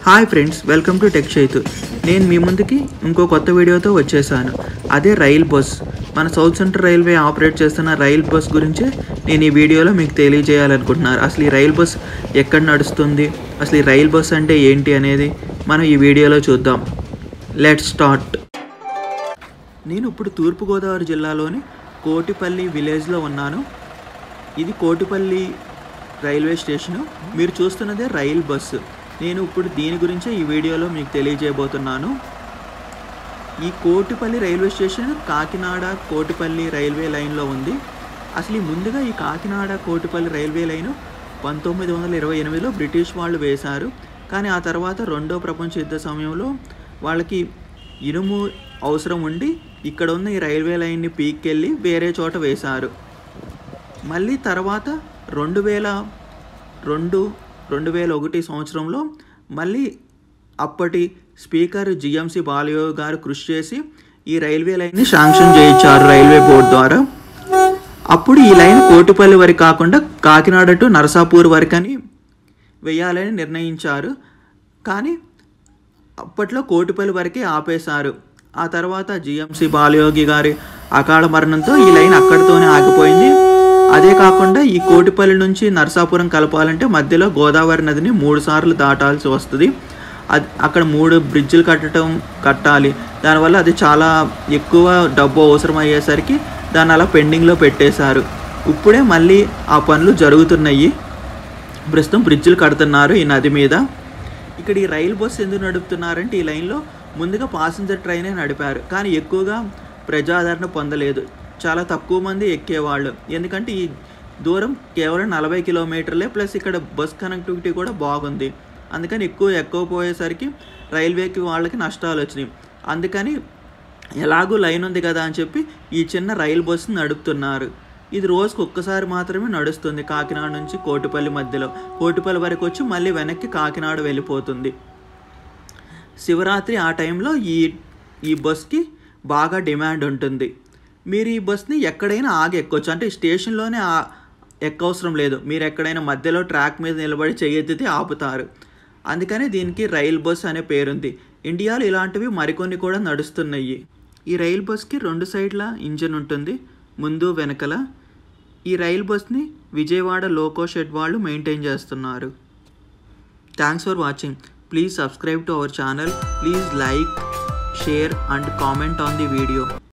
hi friends welcome to tech Chaitu నేను మీ ముందుకి ఇంకో కొత్త వీడియోతో వచ్చేసాను అదే రైల్ బస్ మన సౌత్ సెంట్రల్ రైల్వే ఆపరేట్ చేస్తున్న రైల్ బస్ గురించి నేను ఈ వీడియోలో మీకు తెలియజేయాలనుకుంటున్నాను అసలు ఈ రైల్ బస్ ఎక్కడ నడుస్తుంది అసలు ఈ రైల్ బస్ అంటే ఏంటి అనేది మనం ఈ వీడియోలో చూద్దాం లెట్ స్టార్ట్ నేను ఇప్పుడు తూర్పుగోదావరి జిల్లాలోని కోటిపల్లి విలేజ్లో ఉన్నాను ఇది కోటిపల్లి రైల్వే స్టేషను మీరు చూస్తున్నదే రైల్ బస్సు నేను ఇప్పుడు దీని గురించే ఈ వీడియోలో మీకు తెలియజేయబోతున్నాను ఈ Kotipalli railway station Kakinada Kotipalli railway లైన్లో ఉంది అసలు ఈ ముందుగా ఈ కాకినాడ కోటిపల్లి రైల్వే లైను పంతొమ్మిది వందల ఇరవై ఎనిమిదిలో బ్రిటిష్ వాళ్ళు వేశారు కానీ ఆ తర్వాత రెండో ప్రపంచ యుద్ధ సమయంలో వాళ్ళకి ఇనుము అవసరం ఉండి ఇక్కడ ఉన్న ఈ రైల్వే లైన్ని పీక్కెళ్ళి వేరే చోట వేశారు మళ్ళీ తర్వాత రెండు వేల రెండు రెండు వేల ఒకటి సంవత్సరంలో మళ్ళీ అప్పటి స్పీకర్ జిఎంసి బాలయ్య గారు కృషి చేసి ఈ రైల్వే లైన్ని శాంక్షన్ చేయించారు రైల్వే బోర్డు ద్వారా అప్పుడు ఈ లైన్ కోటిపల్లి వరకు కాకుండా కాకినాడ టు నరసాపూర్ వరకు అని వేయాలని నిర్ణయించారు కానీ అప్పట్లో కోటిపల్లి వరకే ఆపేశారు ఆ తర్వాత జిఎంసి బాలయోగి గారి అకాల మరణంతో ఈ లైన్ అక్కడితోనే ఆగిపోయింది అదే కాకుండా ఈ కోటిపల్లి నుంచి నరసాపురం కలపాలంటే మధ్యలో గోదావరి నదిని మూడు సార్లు దాటాల్సి వస్తుంది అది అక్కడ మూడు బ్రిడ్జిలు కట్టడం కట్టాలి దానివల్ల అది చాలా ఎక్కువ డబ్బు అవసరం అయ్యేసరికి దాన్ని అలా పెండింగ్లో పెట్టేశారు ఇప్పుడే మళ్ళీ ఆ పనులు జరుగుతున్నాయి ప్రస్తుతం బ్రిడ్జిలు కడుతున్నారు ఈ నది మీద ఇక్కడ ఈ రైలు బస్సు ఎందుకు నడుపుతున్నారంటే ఈ లైన్లో ముందుగా పాసింజర్ ట్రైనే నడిపారు కానీ ఎక్కువగా ప్రజాదరణ పొందలేదు చాలా తక్కువ మంది ఎక్కేవాళ్ళు ఎందుకంటే ఈ దూరం కేవలం నలభై కిలోమీటర్లే ప్లస్ ఇక్కడ బస్ కనెక్టివిటీ కూడా బాగుంది అందుకని ఎక్కువ ఎక్కువ పోయేసరికి రైల్వేకి వాళ్ళకి నష్టాలు వచ్చినాయి అందుకని ఎలాగూ లైన్ ఉంది కదా అని చెప్పి ఈ చిన్న రైలు బస్సు నడుపుతున్నారు ఇది రోజుకు ఒక్కసారి మాత్రమే నడుస్తుంది కాకినాడ నుంచి కోటిపల్లి మధ్యలో కోటిపల్లి వరకు వచ్చి మళ్ళీ వెనక్కి కాకినాడ వెళ్ళిపోతుంది శివరాత్రి ఆ టైంలో ఈ ఈ బస్కి బాగా డిమాండ్ ఉంటుంది మీరు ఈ బస్ని ఎక్కడైనా ఆగి ఎక్కొచ్చు అంటే స్టేషన్లోనే ఆ ఎక్కవసరం లేదు మీరు ఎక్కడైనా మధ్యలో ట్రాక్ మీద నిలబడి చెయ్యెత్తితే ఆపుతారు అందుకని దీనికి రైల్ బస్ అనే పేరుంది ఇండియాలో ఇలాంటివి మరికొన్ని కూడా నడుస్తున్నాయి ఈ రైల్ బస్కి రెండు సైడ్ల ఇంజన్ ఉంటుంది ముందు వెనకల ఈ రైల్ బస్ని విజయవాడ లోకో షెడ్ వాళ్ళు మెయింటైన్ చేస్తున్నారు thanks for watching please subscribe to our channel please like share and comment on the video